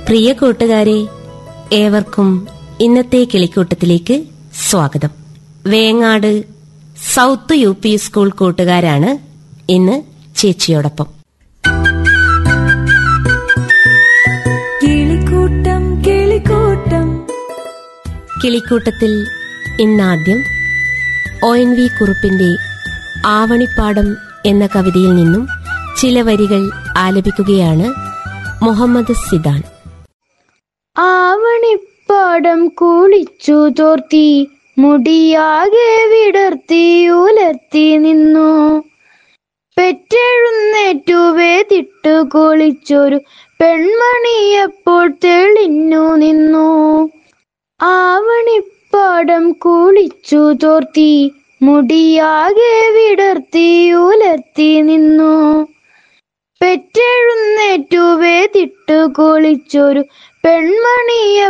പ്രിയ കൂട്ടുകാരെ ഏവർക്കും ഇന്നത്തെ കിളിക്കൂട്ടത്തിലേക്ക് സ്വാഗതം Vengad south U P school കൂട്ടുകാരാണ് ഇന്ന് ചേച്ചിയോടൊപ്പം കിളിക്കൂട്ടം കിളിക്കൂട്ടം കിളിക്കൂട്ടത്തിൽ ഇന്നാദ്യം ഒ എൻ വി കുറുപ്പിന്റെ ആവണിപ്പാടം എന്ന കവിതയിൽ നിന്നും ചില വരികൾ ആലപിക്കുകയാണ് മുഹമ്മദ് സിദാൻ ആവണിപ്പാടം കുളിച്ചു തോർത്തി മുടിയാകെ വിടർത്തി ഉലർത്തി നിന്നു പെറ്റെഴുന്നേറ്റു വേദിട്ടു കുളിച്ചൊരു പെൺമണിയപ്പോൾ തെളിഞ്ഞു നിന്നു ആവണിപ്പാടം കുളിച്ചു തോർത്തി മുടിയാകെ വിടർത്തി ഉലർത്തി നിന്നു പെറ്റെഴുന്നേറ്റു വേദിട്ടു കുളിച്ചൊരു പെൺമണിയെ